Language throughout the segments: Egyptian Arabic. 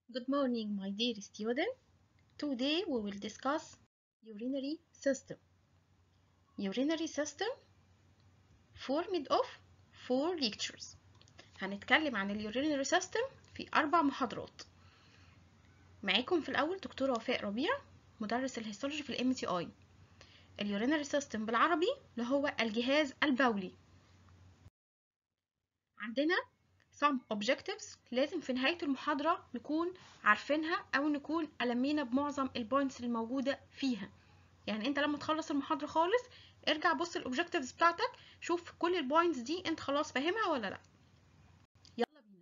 Good morning, my dear student. Today we will discuss urinary system. Urinary system formed of four lectures. هنتكلم عن اليورينري سيستم في أربع محاضرات. معاكم في الأول دكتورة وفاء ربيع مدرس الهيستولوجي في الام تي اي. اليورينري سيستم بالعربي اللي هو الجهاز البولي. عندنا some objectives لازم في نهاية المحاضرة نكون عارفينها أو نكون ألمينا بمعظم البوينتس الموجودة فيها يعني أنت لما تخلص المحاضرة خالص ارجع بص الأوبجكتيفز بتاعتك شوف كل البوينتس دي أنت خلاص فاهمها ولا لأ يلا بينا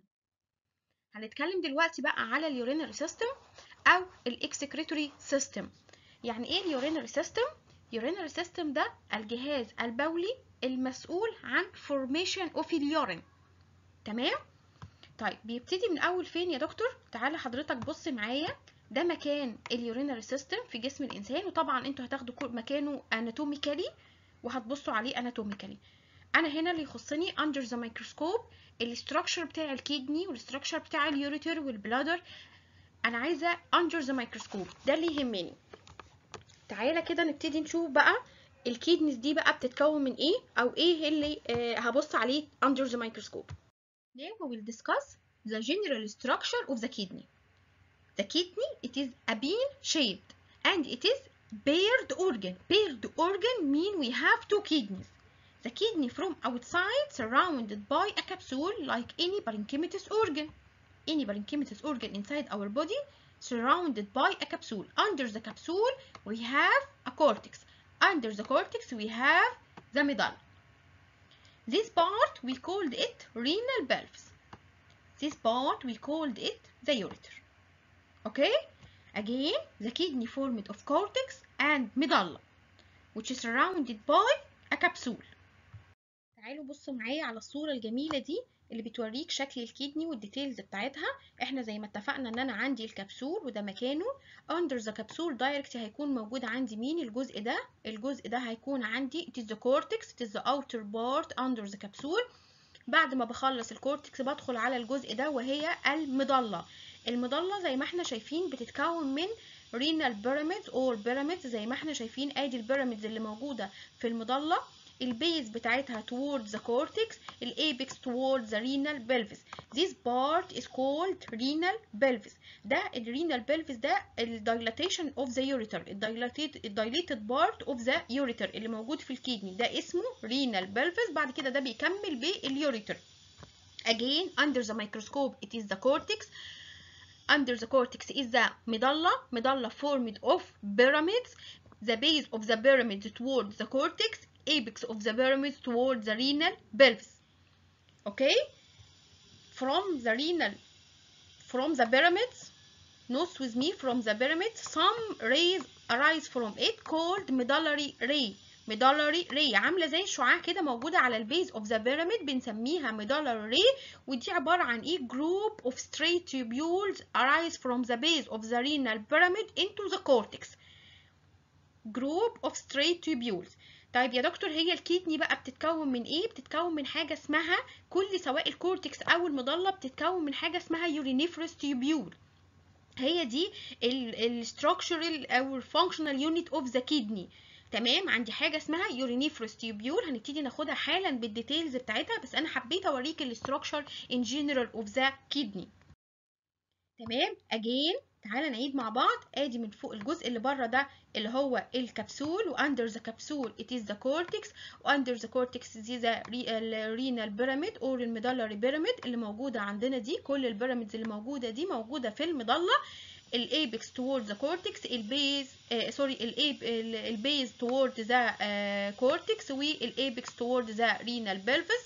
هنتكلم دلوقتي بقى على اليورينري سيستم أو الإكسكريتوري سيستم يعني إيه اليورينري سيستم؟ اليورينري سيستم ده الجهاز البولي المسؤول عن formation of اليورين تمام طيب بيبتدي من اول فين يا دكتور تعالى حضرتك بص معايا ده مكان اليورينري سيستم في جسم الانسان وطبعا انتوا هتاخدوا مكانه اناتوميكالي وهتبصوا عليه اناتوميكالي انا هنا اللي يخصني اندر ذا مايكروسكوب الاستراكشر بتاع الكيدني والاستراكشر بتاع اليوريتر والبلادر انا عايزه اندر ذا مايكروسكوب ده اللي يهمني تعالى كده نبتدي نشوف بقى الكيدنيز دي بقى بتتكون من ايه او ايه اللي آه هبص عليه under the microscope Now we will discuss the general structure of the kidney. The kidney, it is a bean shaped and it is paired organ. Paired organ mean we have two kidneys. The kidney from outside surrounded by a capsule like any parenchymatous organ. Any parenchymatous organ inside our body surrounded by a capsule. Under the capsule we have a cortex. Under the cortex we have the medulla. This part we called it renal pelvis. This part we called it the ureter. Okay? Again, the kidney formed of cortex and medulla, which is surrounded by a capsule. تعالوا بصوا معايا على الصورة الجميلة دي اللي بتوريك شكل الكدني والديتيلز بتاعتها احنا زي ما اتفقنا ان انا عندي الكبسول وده مكانه under the capsule direct هيكون موجود عندي مين الجزء ده الجزء ده هيكون عندي it is the cortex it is the outer part under the capsule بعد ما بخلص الكورتكس بدخل على الجزء ده وهي المضلة المضلة زي ما احنا شايفين بتتكون من renal pyramids or pyramids زي ما احنا شايفين ادي البيراميدز اللي موجودة في المضلة البيز بتاعتها towards the cortex الايبكس towards the renal pelvis this part is called renal pelvis ده الرينال pelvis ده ال dilatation of the ureter dilated dilated part of the ureter اللي موجود في الكدني ده اسمه renal pelvis بعد كده ده بيكمل باليوريتر again under the microscope it is the cortex under the cortex is the medulla medulla formed of pyramids the base of the pyramid towards the cortex apex of the pyramid towards the renal pelvis okay from the renal from the pyramids note with me from the pyramids some rays arise from it called medullary ray medullary ray عامله زي شعاع كده موجوده على البيز of the pyramid بنسميها medullary ray ودي عباره عن ايه group of straight tubules arise from the base of the renal pyramid into the cortex group of straight tubules طيب يا دكتور هي الكيدني بقى بتتكون من ايه بتتكون من حاجه اسمها كل سواء الكورتكس او المضله بتتكون من حاجه اسمها يورينيفروس تيوبيول هي دي الستراكشرال او الفانكشنال يونت اوف ذا كيدني تمام عندي حاجه اسمها يورينيفروس تيوبيول هنبتدي ناخدها حالا بالديتيلز بتاعتها بس انا حبيت اوريك الاستراكشر ان جنرال اوف ذا كيدني تمام اجين تعالى نعيد مع بعض ادي من فوق الجزء اللي بره ده اللي هو الكبسول واندر ذا كبسول it is the cortex واندر ذا cortex دي ذا renal pyramid or الميدالري pyramid اللي موجوده عندنا دي كل البيراميدز اللي موجوده دي موجوده في المضله الايبكس towards the cortex البيز سوري الايب البيز toward the cortex والايبكس toward the renal pelvis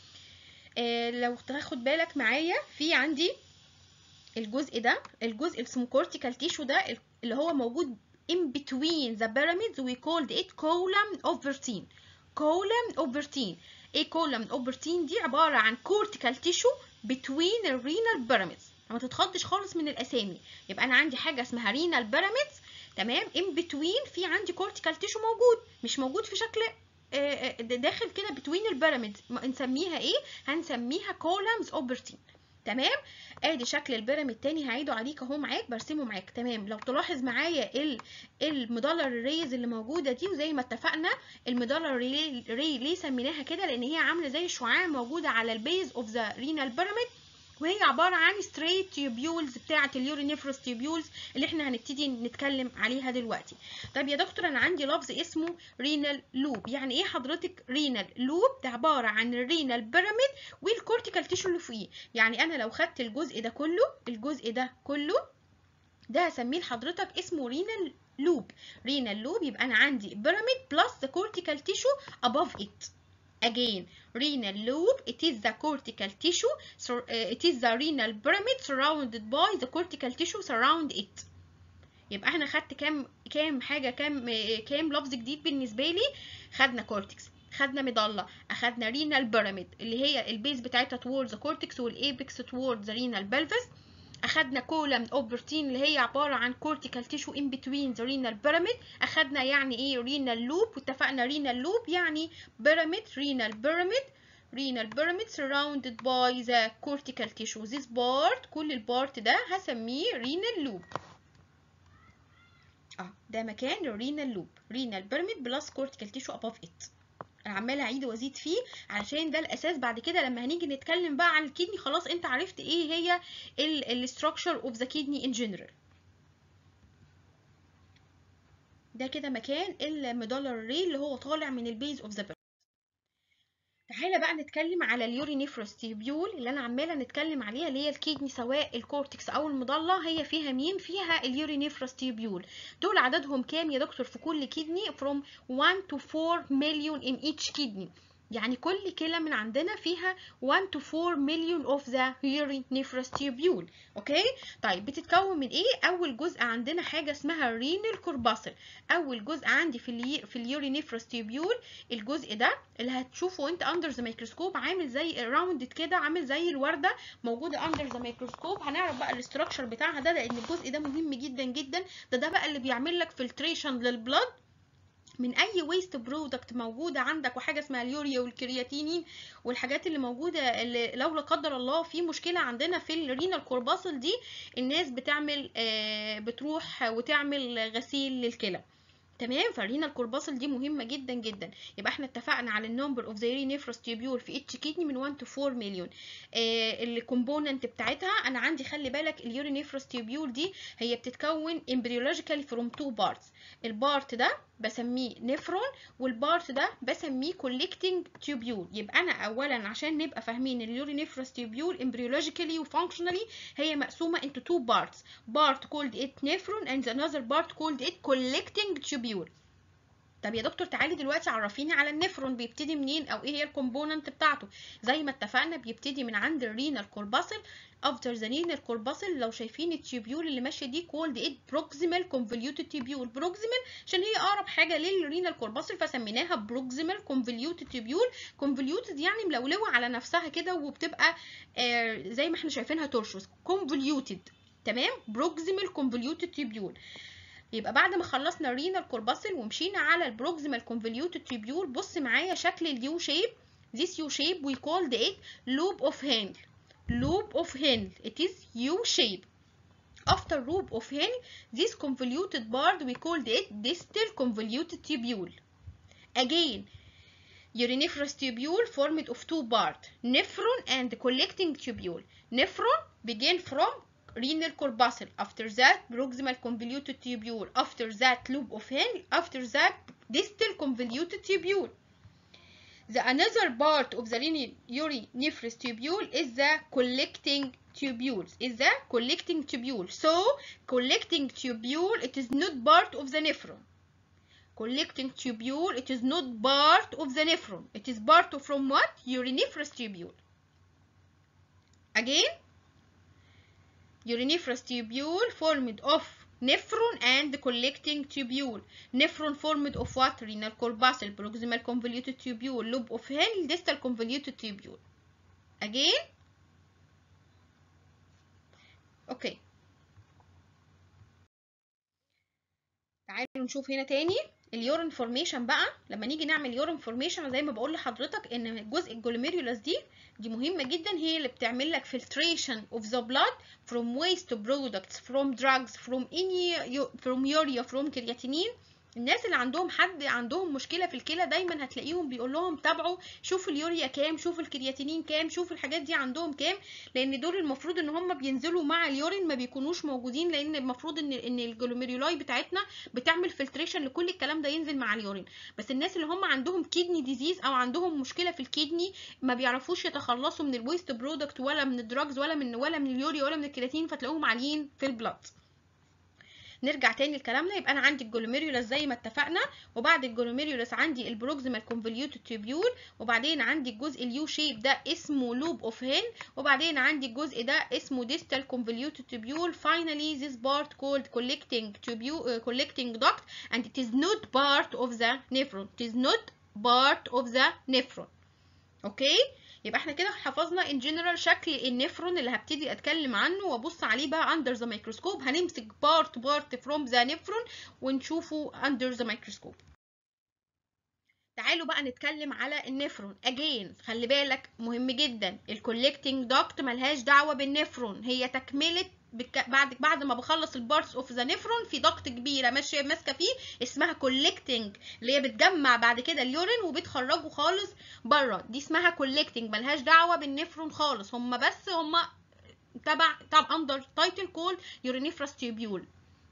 آه لو تاخد بالك معايا في عندي الجزء ده الجزء اللي اسمه cortical tissue ده اللي هو موجود in between the pyramids we called it column of vertine column of vertine ايه column of vertine دي عبارة عن cortical tissue between the renal pyramids ما تتخضش خالص من الاسامي يبقى انا عندي حاجة اسمها renal pyramids تمام in between في عندي cortical tissue موجود مش موجود في شكل داخل كده between البيراميدز نسميها ايه هنسميها columns of vertine تمام ادي شكل البيراميد تاني هعيده عليك اهو معاك برسمه معاك تمام لو تلاحظ معايا ال المدلر الريز اللي موجوده دي وزي ما اتفقنا المدلر ري, ري ليه سميناها كده لان هي عامله زي الشعاع موجوده على البيز اوف ذا رينال بيراميد وهي عباره عن ستريت تيوبيولز بتاعه اليورينيفروس تيوبيولز اللي احنا هنبتدي نتكلم عليها دلوقتي طب يا دكتور انا عندي لفظ اسمه رينال لوب يعني ايه حضرتك رينال لوب ده عباره عن الرينال بيراميد والكورتيكال تيشو اللي فوقيه يعني انا لو خدت الجزء ده كله الجزء ده كله ده هسميه لحضرتك اسمه رينال لوب رينال لوب يبقى انا عندي بيراميد بلس ذا كورتيكال تيشو above it again renal loop it is the cortical tissue so, uh, it is the renal pyramid surrounded by the cortical tissue surround it يبقى احنا خدت كام كام حاجه كام كام لفظ جديد بالنسبه لي خدنا كورتكس خدنا مضله اخدنا رينال بيراميد اللي هي البيز بتاعتها towards the cortex والايبكس towards the renal pelvis اخدنا كولم اوبرتين اللي هي عباره عن كورتيكال تيشو ان بتوين ذا رينال بيراميد اخدنا يعني ايه رينال لوب واتفقنا رينال لوب يعني بيراميد رينال بيراميد renal pyramid surrounded by the cortical tissue this part كل البارت ده هسميه renal loop اه ده مكان الرينال لوب renal pyramid plus cortical tissue above it انا عماله اعيد وازيد فيه علشان ده الاساس بعد كده لما هنيجي نتكلم بقى عن الكدني خلاص انت عرفت ايه هي الستراكشر اوف ذا كدني ان جنرال ده كده مكان الميدالر ري اللي هو طالع من البيز اوف ذا تعالى بقى نتكلم على اليورينيفروس تيبيول اللي انا عماله نتكلم عليها اللي هي الكيدني سواء الكورتكس او المضله هي فيها مين فيها اليورينيفروس تيبيول دول عددهم كام يا دكتور في كل كيدني from 1 to 4 مليون in each kidney يعني كل كلى من عندنا فيها 1 to 4 مليون of the urine tubule اوكي طيب بتتكون من ايه اول جزء عندنا حاجه اسمها renal corpuscle اول جزء عندي في الي... في اليورينيفروس تيبيول الجزء ده اللي هتشوفه انت اندر ذا ميكروسكوب عامل زي راوندد كده عامل زي الورده موجوده اندر ذا ميكروسكوب هنعرف بقى الاستراكشر بتاعها ده لان الجزء ده مهم جدا جدا ده ده بقى اللي بيعمل لك فلتريشن للبلد من اي ويست برودكت موجوده عندك وحاجه اسمها اليوريا والكرياتينين والحاجات اللي موجوده اللي لو لا قدر الله في مشكله عندنا في الرينال كورباسل دي الناس بتعمل بتروح وتعمل غسيل للكلى تمام فالرينال كورباسل دي مهمه جدا جدا يبقى احنا اتفقنا على النمبر اوف ذا يورينيفروس تيبيول في اتش كيدني من 1 تو 4 مليون آه الكومبوننت بتاعتها انا عندي خلي بالك اليورينيفروس تيبيول دي هي بتتكون امبريولوجيكالي فروم تو بارتس البارت ده بسميه نفرون والبارت ده بسميه كولكتنج تيوبيول يبقى انا اولا عشان نبقى فاهمين اليورينيفروس تيوبيول امبريولوجيكالي وفانكشنالي هي مقسومه into two parts part called it nephron and another part called it collecting tubule طب يا دكتور تعالي دلوقتي عرفيني على النفرون بيبتدي منين او ايه هي الكومبوننت بتاعته زي ما اتفقنا بيبتدي من عند الرينال كورباسل افتر ذا رينال كورباسل لو شايفين التيوبيول اللي ماشيه دي كولد ايه بروكسيمال كونفوليوتد تيوبيول بروكسيمال عشان هي اقرب حاجه للرينال كورباسل فسميناها بروكسيمال كونفوليوتد تيوبيول كونفوليوتد يعني ملولوه على نفسها كده وبتبقى آه زي ما احنا شايفينها تورشوس كونفوليوتد تمام بروكسيمال كونفوليوتد تيوبيول يبقى بعد ما خلصنا الرينال كورباسل ومشينا على البروكسيمال كونفوليوتد تيوبيول بص معايا شكل اليو شيب this U shape we called it loop of Henle loop of Henle it is U shape after loop of Henle this convoluted part we called it distal convoluted tubule again uriniferous tubule formed of two parts nephron and collecting tubule nephron begin from renal corpuscle after that proximal convoluted tubule after that loop of Henle after that distal convoluted tubule the another part of the uriniferous tubule is the collecting tubules is the collecting tubule so collecting tubule it is not part of the nephron collecting tubule it is not part of the nephron it is part of from what uriniferous tubule again uriniferous tubule formed of nephron and collecting tubule nephron formed of what renal corpuscle proximal convoluted tubule lobe of Henle distal convoluted tubule again اوكي تعالوا نشوف هنا تاني اليورين فورميشن بقى لما نيجي نعمل يورين فورميشن زي ما بقول لحضرتك ان جزء الجلوميريولاس دي دي مهمه جدا هي اللي بتعمل لك filtration of the blood from waste products from drugs from any from urea from creatinine الناس اللي عندهم حد عندهم مشكله في الكلى دايما هتلاقيهم بيقول لهم تابعوا شوفوا اليوريا كام شوفوا الكرياتينين كام شوفوا الحاجات دي عندهم كام لان دول المفروض ان هم بينزلوا مع اليورين ما بيكونوش موجودين لان المفروض ان ان الجلوميرولاي بتاعتنا بتعمل فلتريشن لكل الكلام ده ينزل مع اليورين بس الناس اللي هم عندهم كيدني ديزيز او عندهم مشكله في الكيدني ما بيعرفوش يتخلصوا من الويست برودكت ولا من الدراجز ولا من ولا من اليوريا ولا من الكرياتين فتلاقوهم عاليين في البلاد نرجع تاني لكلامنا يبقى انا عندي الجلوميريولاس زي ما اتفقنا وبعد الجلوميريولاس عندي البروكسيمال كونفوليوتد تيوبيول وبعدين عندي الجزء اليو شيب ده اسمه لوب اوف هين وبعدين عندي الجزء ده اسمه distal convoluted tubule finally this part called collecting tubule uh, collecting duct and it is not part of the nephron it is not part of the nephron اوكي يبقى احنا كده حفظنا ان جنرال شكل النفرون اللي هبتدي اتكلم عنه وابص عليه بقى اندر ذا ميكروسكوب هنمسك بارت بارت فروم ذا نفرون ونشوفه اندر ذا ميكروسكوب تعالوا بقى نتكلم على النفرون اجين خلي بالك مهم جدا الكولكتنج داكت ملهاش دعوه بالنفرون هي تكمله بك... بعد بعد ما بخلص البارتس اوف ذا نفرون في ضغط كبيره ماشيه ماسكه فيه اسمها كولكتنج اللي هي بتجمع بعد كده اليورين وبتخرجه خالص بره دي اسمها كولكتنج ملهاش دعوه بالنفرون خالص هم بس هم تبع تبع اندر تايتل كول يورينيفراس تيوبيول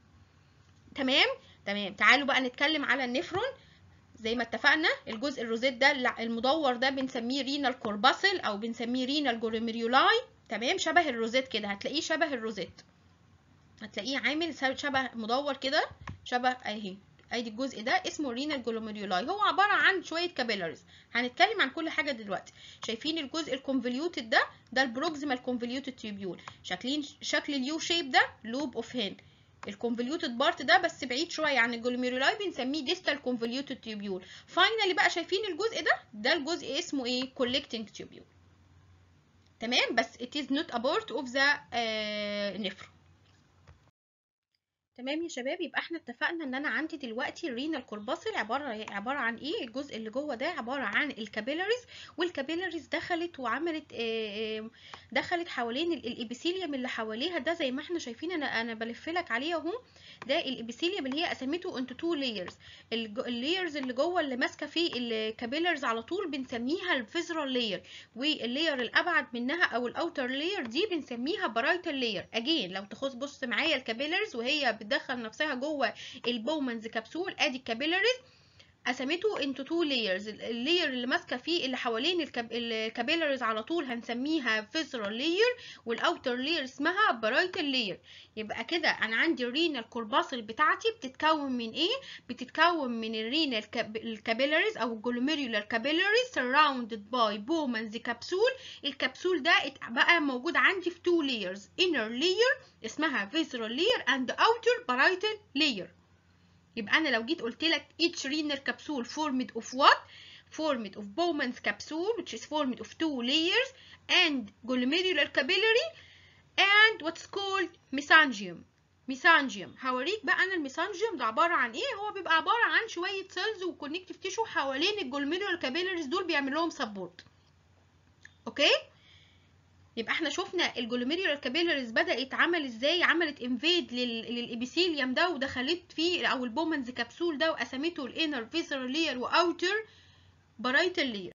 تمام تمام تعالوا بقى نتكلم على النفرون زي ما اتفقنا الجزء الروزيت ده المدور ده بنسميه رينال كورباسل او بنسميه رينال جلوميريولاي تمام شبه الروزيت كده هتلاقيه شبه الروزيت هتلاقيه عامل شبه مدور كده شبه اهي ادي الجزء ده اسمه رينال جلوميريولاي هو عباره عن شويه كابيلاريز هنتكلم عن كل حاجه دلوقتي شايفين الجزء الكونفوليوتد ده ده البروكسيمال كونفوليوتد تيوبيول شاكلين شكل اليو شيب ده لوب اوف هين الكونفوليوتد بارت ده بس بعيد شويه عن الجلوميرولاي بنسميه ديستال كونفوليوتد تيوبيول فاينلي بقى شايفين الجزء ده ده الجزء اسمه ايه كولكتنج تيوبيول تمام بس it is not a part of the uh, nephron تمام يا شباب يبقى احنا اتفقنا ان انا عندي دلوقتي الرينال كورباسل عباره عباره عن ايه الجزء اللي جوه ده عباره عن الكابيلاريز والكابيلاريز دخلت وعملت دخلت حوالين الابيثيليوم اللي حواليها ده زي ما احنا شايفين انا انا بلف لك عليه اهو ده الابيثيليوم اللي هي قسمته انتو تو لايرز اللايرز اللي جوه اللي ماسكه فيه الكابيلاريز على طول بنسميها الفيزرال لاير واللاير الابعد منها او الاوتر لاير دي بنسميها برايتال لاير اجين لو تخص بص معايا الكابيلاريز وهي بتدخل نفسها جوه البومنز كبسول ادي الكابيلاريز قسمته انتو تو لايرز اللاير اللي ماسكه فيه اللي حوالين الكابيلاريز على طول هنسميها فيسرال لاير والاوتر لاير اسمها برايتال لاير يبقى كده انا عندي الرينال كورباسل بتاعتي بتتكون من ايه بتتكون من الرينال الكابيلاريز او الجلوميريولار كابيلاريز سراوندد باي بومنز كبسول الكبسول ده بقى موجود عندي في تو لايرز انر لاير اسمها فيسرال لاير اند اوتر برايتال لاير يبقى انا لو جيت قلت لك each renal capsule formed of what formed of Bowman's capsule which is formed of two layers and glomerular capillary and what's called mesangium mesangium هوريك بقى انا الميسانجيوم ده عباره عن ايه هو بيبقى عباره عن شويه سيلز وكونكتيف تيشو حوالين الجلوميرولار كابيلاريز دول بيعمل لهم سبورت اوكي يبقى احنا شفنا الجلوميريولار كابيلاريز بدات عمل ازاي عملت انفيد للابيثيليوم ده ودخلت فيه او البومنز كبسول ده وقسمته الانر فيسرال لير واوتر برايتال لير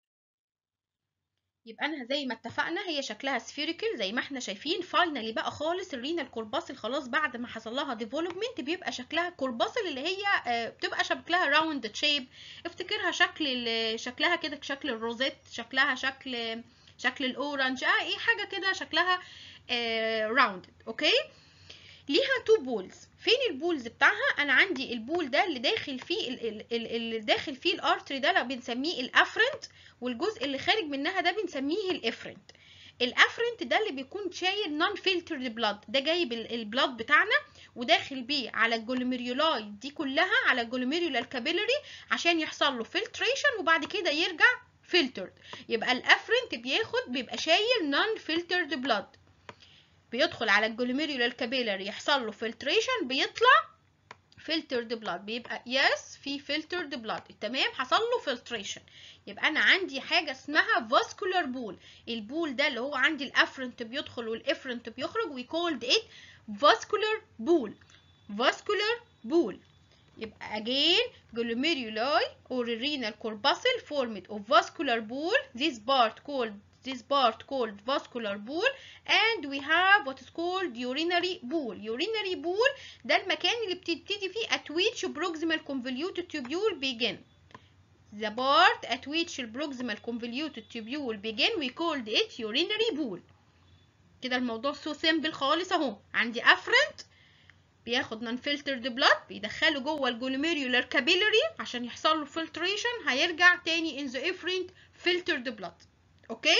يبقى انا زي ما اتفقنا هي شكلها سفيريكال زي ما احنا شايفين فاينلي بقى خالص الرينال كورباسل خلاص بعد ما حصل لها ديفلوبمنت بيبقى شكلها كورباسل اللي هي بتبقى شكلها راوند شيب افتكرها شكل شكلها كده شكل الروزيت شكلها شكل شكل الاورنج اه ايه حاجه كده شكلها آه راوندد اوكي ليها تو بولز فين البولز بتاعها انا عندي البول ده اللي داخل فيه اللي داخل فيه الارتري ده بنسميه الافرنت والجزء اللي خارج منها ده بنسميه الافرنت الافرنت ده اللي بيكون شايل نون فلترد بلاد ده جايب البلاد بتاعنا وداخل بيه على الجلوميريولاي دي كلها على الجلوميريولار كابيلاري عشان يحصل له فلتريشن وبعد كده يرجع فلترد يبقى الافرنت بياخد بيبقى شايل نون فلترد بلاد بيدخل على الجلوميريولار كابيلاري يحصل له فلتريشن بيطلع filtered blood بيبقى yes في filtered blood تمام حصل له filtration يبقى انا عندي حاجه اسمها vascular pool البول ده اللي هو عندي الافرنت بيدخل والافرنت بيخرج we called it vascular pool vascular pool يبقى again glomeruli or renal corpuscle formed of vascular pool this part called this part called vascular pool and we have what is called urinary pool urinary pool ده المكان اللي بتبتدي فيه at which proximal convoluted tubule begin the part at which proximal convoluted tubule begin we called it urinary pool كده الموضوع so simple خالص اهو عندي afferent بياخد نون فلترد بلاد بيدخله جوه الجلوميريولار كابيلاري عشان يحصل له فلتريشن هيرجع تاني ان ذا افرنت فلترد بلاد اوكي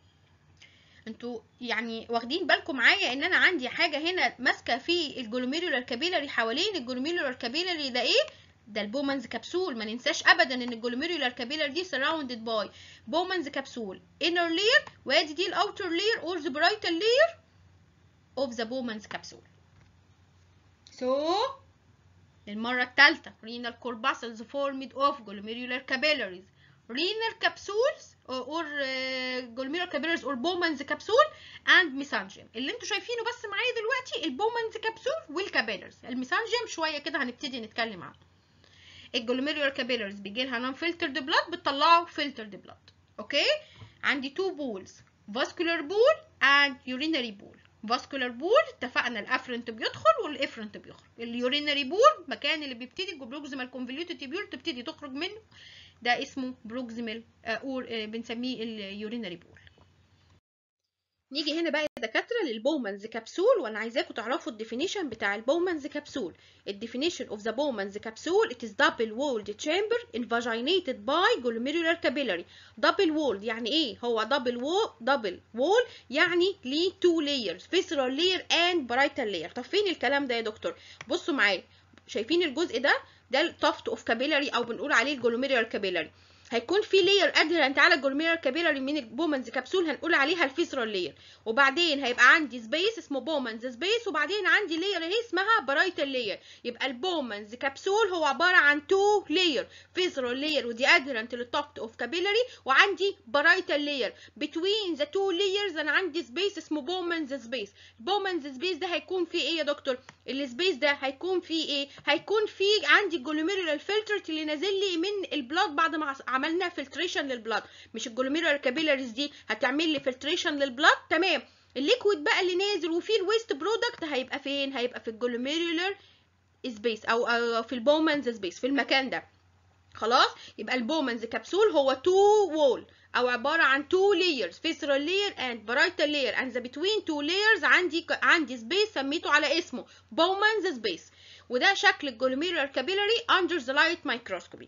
انتوا يعني واخدين بالكم معايا ان انا عندي حاجه هنا ماسكه في الجلوميريولار كابيلاري حوالين الجلوميريولار كابيلاري ده ايه ده البومانز كبسول ما ننساش ابدا ان الجلوميريولار كابيلاري دي سراوندد باي بومانز كبسول انر لير وادي دي الاوتر لير اور ذا برايتال لير اوف ذا بومانز كبسول So, المرة الثالثة renal corpuscles formed of glomerular capillaries renal capsules or, or uh, glomerular capillaries or Bowman's capsule and mesangium اللي انتوا شايفينه بس معايا دلوقتي البومانز كبسول والكابيلرز الميسانجيوم شوية كده هنبتدي نتكلم عنه الجلوميرولار كابيلرز بيجي لها نون فلترد بلاد بتطلعه فلترد بلاد اوكي عندي تو بولز vascular بول and urinary بول فاسكولار بول اتفقنا الافرنت بيدخل والافرنت بيخرج اليورينري بول مكان اللي بيبتدي البروكسيمال كونفوليوتد تيبيول تبتدي تخرج منه ده اسمه بروكسيمال اور بنسميه اليورينري بول نيجي هنا بقى يا دكاتره للبومانز كبسول وانا عايزاكم تعرفوا الديفينيشن بتاع البومانز كبسول الديفينيشن اوف ذا بومانز كبسول it is double walled chamber invaginated by glomerular capillary double walled يعني ايه هو double wall double wall يعني ليه two layers visceral layer and parietal layer طب فين الكلام ده يا دكتور بصوا معايا شايفين الجزء ده ده التفت اوف كابيلاري او بنقول عليه الجلوميريال كابيلاري هيكون في لاير ادهرنت على الجلوميرال كابيلاري من البومنز كبسول هنقول عليها الفيسرال لاير وبعدين هيبقى عندي سبيس اسمه بومنز سبيس وبعدين عندي لاير اهي اسمها برايتال لاير يبقى البومنز كبسول هو عباره عن تو لاير فيسرال لاير ودي ادهرنت للتوبت اوف كابيلاري وعندي برايتال لاير بتوين ذا تو لايرز انا عندي سبيس اسمه بومنز سبيس البومنز سبيس ده هيكون فيه ايه يا دكتور السبيس ده هيكون فيه ايه هيكون فيه عندي الجلوميرال فلتر اللي نازل لي من البلاد بعد ما عملنا فلتريشن للبلاد مش الجلوميرال كابيلاريز دي هتعمل لي فلتريشن للبلاد تمام الليكويد بقى اللي نازل وفيه الويست برودكت هيبقى فين هيبقى في الجلوميرولار سبيس او, أو في البومنز سبيس في المكان ده خلاص يبقى البومنز كبسول هو تو وول او عباره عن تو layers visceral layer and parietal layer and the between two layers عندي عندي سبيس سميته على اسمه بومنز سبيس وده شكل الجلوميرولار كابيلاري under the light microscopy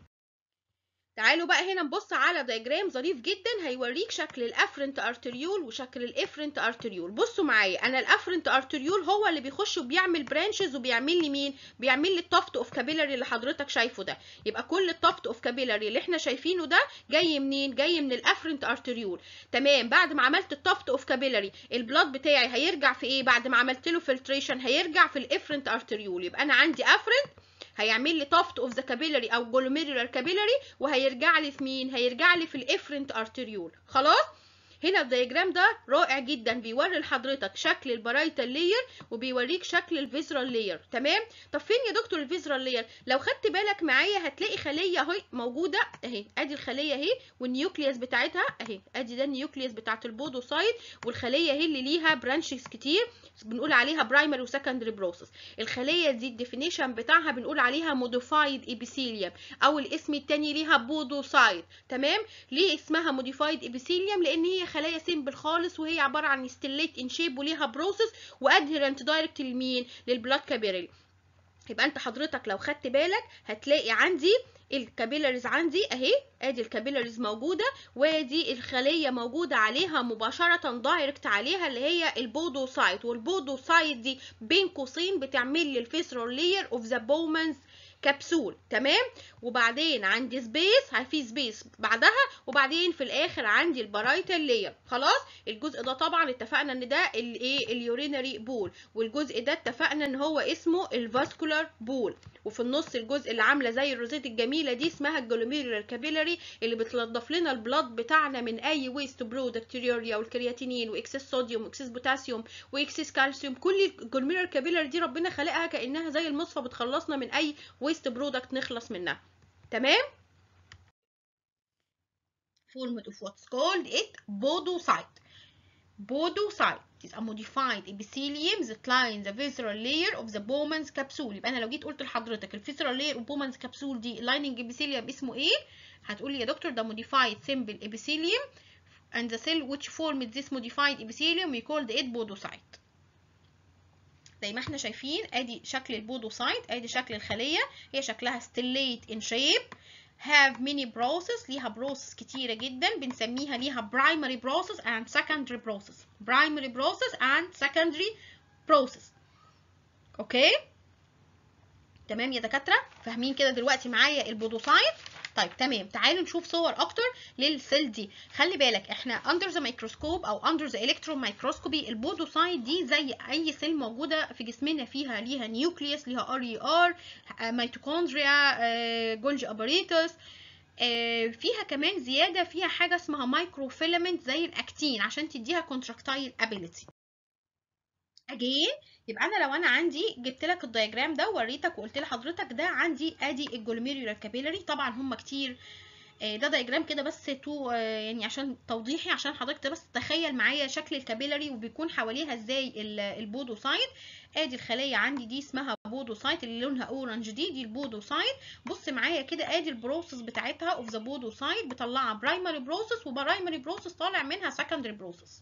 تعالوا بقى هنا نبص على دياجرام ظريف جدا هيوريك شكل الافرنت ارتريول وشكل الافرنت ارتريول بصوا معايا انا الافرنت ارتريول هو اللي بيخش وبيعمل برانشز وبيعمل لي مين بيعمل لي التفت اوف كابيلاري اللي حضرتك شايفه ده يبقى كل التفت اوف كابيلاري اللي احنا شايفينه ده جاي منين جاي من الافرنت ارتريول تمام بعد ما عملت التفت اوف كابيلاري البلاد بتاعي هيرجع في ايه بعد ما عملت له فلتريشن هيرجع في الافرنت ارتريول يبقى انا عندي افرنت هيعمل لي تافت اوف ذا كابيلاري او جلوميرولار كابيلاري وهيرجع لي في مين هيرجع لي في الافرنت ارتريول خلاص هنا الدياجرام ده رائع جدا بيوري لحضرتك شكل البرايتال لاير وبيوريك شكل الفيزرال لاير تمام طب فين يا دكتور الفيزرال لاير لو خدت بالك معايا هتلاقي خليه اهي موجوده اهي ادي الخليه اهي والنيوكليوس بتاعتها اهي ادي ده النيوكليوس بتاعت البودوسايت والخليه اهي اللي ليها برانشز كتير بنقول عليها برايمري وسكندري بروسس الخليه دي الديفينيشن بتاعها بنقول عليها موديفايد ايبيثيليوم او الاسم التاني ليها بودوسايت تمام ليه اسمها موديفايد ايبيثيليوم لان هي خلايا سيمبل خالص وهي عباره عن ستيليت ان شيب وليها بروسس وادهرنت دايركت لمين للبلاد كابيري يبقى انت حضرتك لو خدت بالك هتلاقي عندي الكابيلاريز عندي اهي ادي الكابيلاريز موجوده وادي الخليه موجوده عليها مباشره دايركت عليها اللي هي البودوسايت والبودوسايت دي بين قوسين بتعمل لي الفيسرال لاير اوف ذا بومنز كبسول تمام وبعدين عندي سبيس في سبيس بعدها وبعدين في الاخر عندي البرايتال لاير خلاص الجزء ده طبعا اتفقنا ان ده الايه اليورينري بول والجزء ده اتفقنا ان هو اسمه الفاسكولار بول وفي النص الجزء اللي عامله زي الروزيت الجميله دي اسمها الجلوميرولار كابيلاري اللي بتنضف لنا البلاد بتاعنا من اي ويست برودكت يوريا والكرياتينين واكسس صوديوم واكسس بوتاسيوم واكسس كالسيوم كل الجلوميرولار كابيلاري دي ربنا خلقها كانها زي المصفى بتخلصنا من اي ويست برودكت نخلص منها تمام formed of what's called it podocyte podocyte is a modified epithelium that lines the visceral layer of the Bowman's capsule يبقى انا لو جيت قلت لحضرتك الفيسرال layer of Bowman's capsule دي lining epithelium اسمه ايه هتقول لي يا دكتور ده modified simple epithelium and the cell which formed this modified epithelium we called it podocyte زي ما احنا شايفين ادي شكل البودوسايت ادي شكل الخليه هي شكلها stellate in shape have many process ليها process كتيرة جدا بنسميها ليها primary process and secondary process primary process and secondary process اوكي تمام يا دكاترة فاهمين كده دلوقتي معايا البودوسايت طيب تمام تعالوا نشوف صور اكتر للسيل دي خلي بالك احنا under the microscope او under the electron microscopy البودوسايت دي زي اي سيل موجوده في جسمنا فيها ليها نيوكليوس ليها ار اي ار ميتوكوندريا جولجي اباريتس فيها كمان زياده فيها حاجه اسمها مايكرو فيلامنت زي الاكتين عشان تديها كونتراكتايل ابيليتي اجين يبقى انا لو انا عندي جبت لك الدياجرام ده ووريتك وقلت لحضرتك ده عندي ادي الجلوميرولار كابيلاري طبعا هم كتير ده دياجرام كده بس تو يعني عشان توضيحي عشان حضرتك بس تخيل معايا شكل الكابيلاري وبيكون حواليها ازاي البودوسايت ادي الخليه عندي دي اسمها بودوسايت اللي لونها اورنج دي دي البودوسايت بص معايا كده ادي البروسيس بتاعتها اوف ذا بودوسايت بطلعها برايمري بروسيس وبرايمري بروسيس طالع منها سكندري بروسيس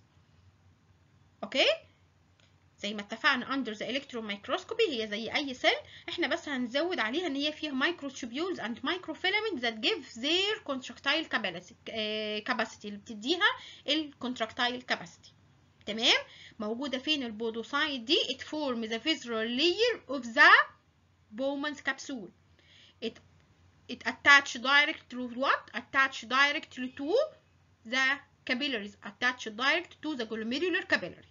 اوكي زي ما اتفقنا under the electron microscopy هي زي اي سيل احنا بس هنزود عليها ان هي فيها microtubules and microfilaments that give their contractile capacity اللي بتديها الكونتراكتايل capacity تمام موجودة فين البودوسايت دي it form the visceral layer of the Bowman's capsule it it attach direct to what attach directly to the capillaries attach direct to the glomerular capillary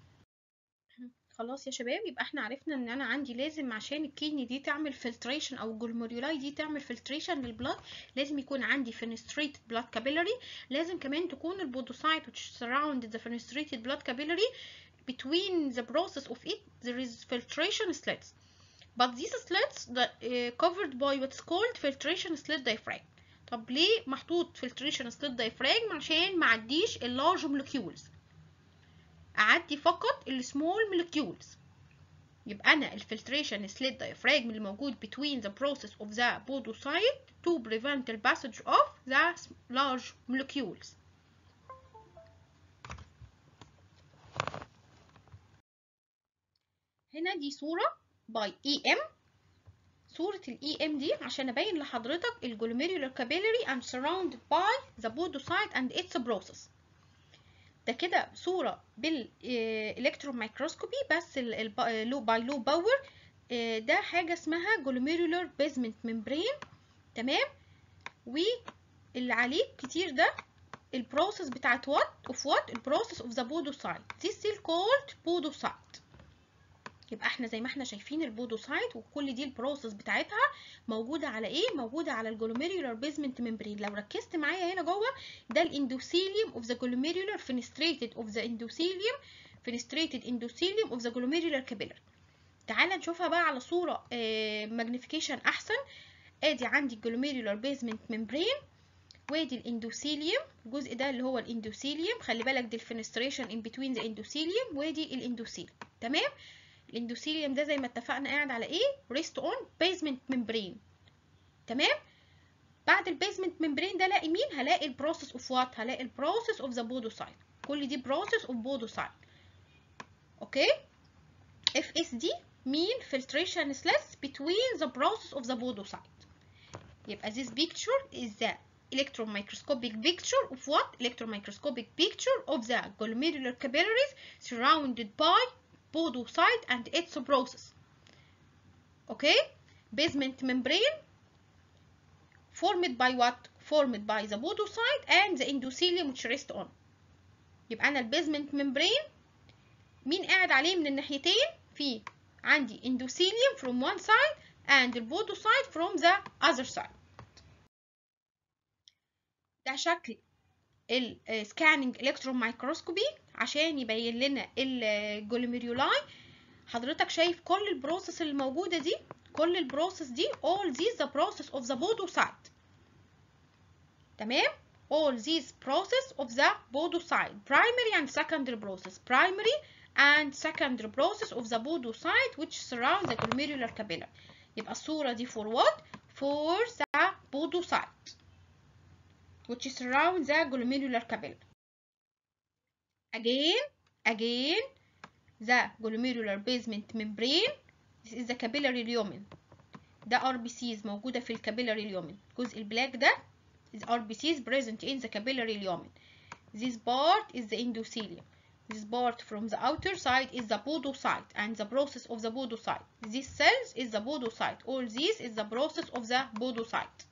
خلاص يا شباب يبقى احنا عرفنا ان انا عندي لازم عشان الكيدني دي تعمل فلتريشن او الجلوميرولاي دي تعمل فلتريشن للبلاد لازم يكون عندي فينستريتد بلاد كابيلاري لازم كمان تكون البودوسايت which surround the fenestrated blood capillary between the process of it there is filtration slits but these slits that, uh, covered by what's called filtration slit diaphragm طب ليه محطوط filtration slit diaphragm عشان ما عديش اللارج molecules اعدي فقط السمول molecules يبقى انا الفلتريشن سليت diaphragm اللي موجود between the process of the podocyte to prevent the passage of the large molecules هنا دي صورة by EM صورة ال EM دي عشان أبين لحضرتك الجلوميرولار capillary and surrounded by the podocyte and its process ده كده صورة بالإلكترون مايكروسكوبي بس لو باي لو باور ده حاجة اسمها جلوميرولار بيزمنت ممبرين تمام واللي عليه كتير ده البروسيس بتاعت وات اوف وات البروسيس اوف ذا بودوسايت دي سيل كولد بودوسايت يبقى احنا زي ما احنا شايفين البودوسايت وكل دي البروسيس بتاعتها موجوده على ايه موجوده على الجلوميرولار بيزمنت ممبرين لو ركزت معايا هنا جوه ده الاندوثيليوم اوف ذا جلوميرولار فينستريتد اوف ذا اندوثيليوم فينستريتد اندوثيليوم اوف ذا جلوميرولار كابيلر تعال نشوفها بقى على صوره ماجنيفيكيشن احسن ادي عندي الجلوميرولار بيزمنت ممبرين وادي الاندوثيليوم الجزء ده اللي هو الاندوثيليوم خلي بالك دي الفينستريشن ان بتوين ذا اندوثيليوم وادي الاندوثيليوم تمام الاندوثيليوم ده زي ما اتفقنا قاعد على ايه ريست اون بيزمنت ممبرين تمام بعد البيزمنت ممبرين ده الاقي مين هلاقي البروسيس اوف وات هلاقي البروسيس اوف ذا بودوسايت كل دي بروسيس اوف بودوسايت اوكي اف اس دي مين filtration slits between the process of the podocyte يبقى this picture is the electron microscopic picture of what electron microscopic picture of the glomerular capillaries surrounded by podocyte and its process okay basement membrane formed by what formed by the podocyte and the endothelium which rest on يبقى انا البيزمنت ممبرين مين قاعد عليه من الناحيتين في عندي endothelium from one side and the podocyte from the other side ده شكل السكاننج الكترون مايكروسكوبي عشان يبين لنا الجلوميرولاي حضرتك شايف كل البروسيس اللي موجوده دي كل البروسيس دي all these the process of the podocyte تمام all these process of the podocyte primary and secondary process primary and secondary process of the podocyte which surround the glomerular capillary يبقى الصورة دي for what for the podocyte which surround the glomerular capillary again again the glomerular basement membrane this is the capillary lumen ده RBCs موجودة في الكابيلاري lumen الجزء البلاك ده is RBCs present in the capillary lumen this part is the endothelium this part from the outer side is the podocyte and the process of the podocyte these cells is the podocyte all this is the process of the podocyte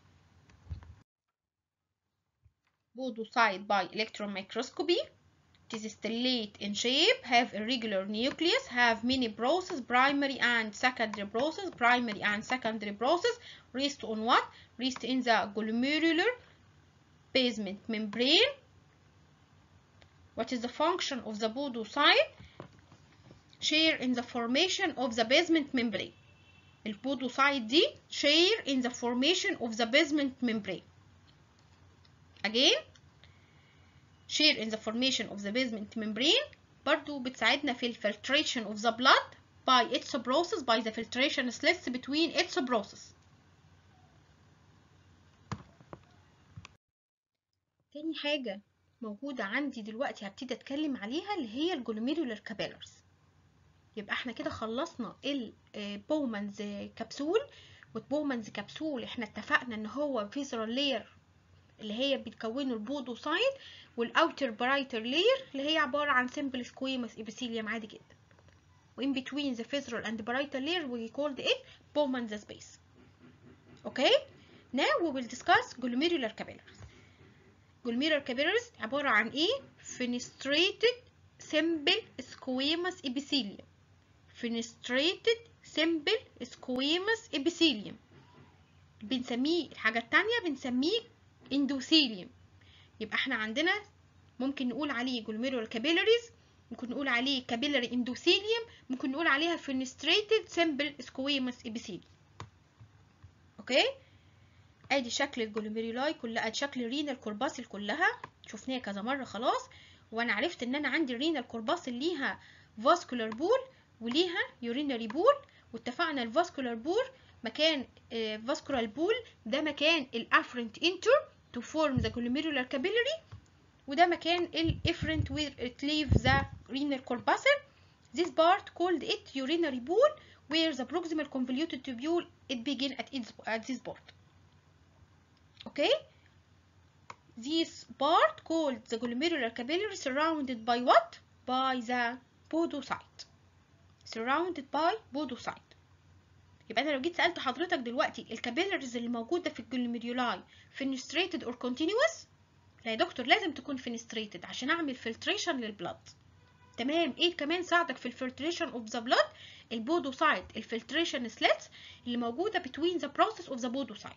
podocyte by electron microscopy it is stellate in shape, have irregular nucleus, have many process, primary and secondary process, primary and secondary process, rest on what? Rest in the glomerular basement membrane. What is the function of the podocyte? Share in the formation of the basement membrane. البودوسايت دي share in the formation of the basement membrane. Again, share in the formation of the basement membrane برضو بتساعدنا في filtration of the blood by its process by the filtration slits between its process تاني حاجة موجودة عندي دلوقتي هبتدي اتكلم عليها اللي هي الجلوميرولار كابيلرز يبقى احنا كده خلصنا البومانز كبسول والبومانز كبسول احنا اتفقنا ان هو فيزرال لاير اللي هي بتكونه البودوسايت والاوتر برايتر لاير اللي هي عباره عن سمبل سكويمس ابيثيليوم عادي جدا وان between the visceral and brighter layer we called it Bowman's space okay now we will discuss glomerular capillaries glomerular capillaries عباره عن ايه fenestrated simple squamous epithelium fenestrated simple squamous epithelium بنسميه الحاجه التانية بنسميه endothelium يبقى احنا عندنا ممكن نقول عليه glomerular capillaries ممكن نقول عليه capillary endothelium ممكن نقول عليها fenestrated simple squamous epithelium اوكي ادي شكل الجلوميرولاي كلها ادي شكل الرينال كورباسل كلها شفناها كذا مره خلاص وانا عرفت ان انا عندي الرينال كورباسل ليها فاسكولار بول وليها يورينري بول واتفقنا الفاسكولار بول مكان فاسكولار بول ده مكان الافرنت انتر to form the glomerular capillary وده مكان الافرنت where it leaves the renal corpuscle this part called it urinary pool where the proximal convoluted tubule it begin at, its, at this part okay this part called the glomerular capillary surrounded by what by the podocyte surrounded by podocyte يبقى انا لو جيت سالت حضرتك دلوقتي الكابيلاريز اللي موجوده في الجلوميرولاي فينستريتد اور كونتينوس لا يا دكتور لازم تكون فينستريتد عشان اعمل فلتريشن للبلد تمام ايه كمان ساعدك في الفلتريشن اوف ذا بلد البودوسايت الفلتريشن سليتس اللي موجوده بتوين ذا بروسيس اوف ذا بودوسايت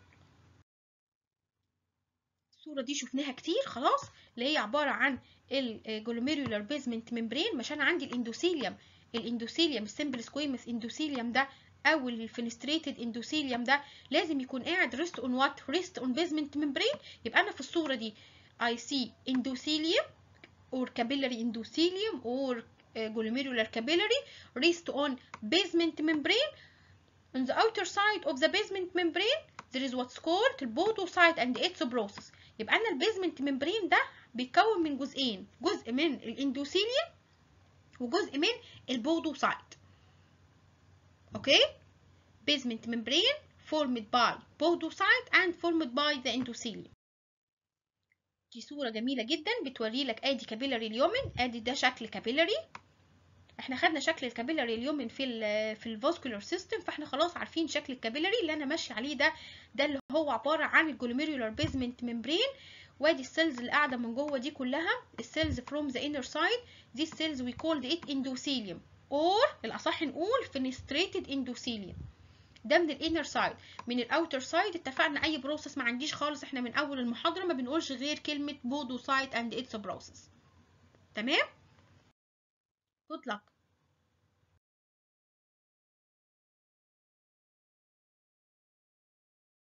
الصوره دي شفناها كتير خلاص اللي هي عباره عن الجلوميرولار بيزمنت ممبرين مش انا عندي الاندوثيليوم الاندوثيليوم السمبل سكويمس اندوثيليوم ده او الفينستريتد اندوثيليوم ده لازم يكون قاعد ريست اون وات ريست اون بيزمنت ممبرين يبقى انا في الصوره دي اي سي اندوثيليوم or capillary endothelium or uh, glomerular capillary rest on basement membrane on the outer side of the basement membrane there is what's called البودوسايت and its process يبقى انا البيزمنت ممبرين ده بيتكون من جزئين جزء من الاندوثيليوم وجزء من البودوسايت اوكي basement membrane formed by podocyte and formed by the endothelium دي صورة جميلة جدا بتوري لك ادي كابيلاري اليومن ادي ده شكل كابيلاري احنا خدنا شكل الكابيلاري اليومن في ال في الفاسكولار سيستم فاحنا خلاص عارفين شكل الكابيلاري اللي انا ماشي عليه ده ده اللي هو عبارة عن الجلوميرولار بيزمنت ممبرين وادي السيلز اللي قاعدة من جوه دي كلها السيلز from the inner side these cells we called it endothelium or الأصح نقول fenestrated endothelium ده من الانر سايد من الاوتر سايد اتفقنا اي بروسيس ما عنديش خالص احنا من اول المحاضره ما بنقولش غير كلمه بودو سايت اند اتس بروسيس تمام good luck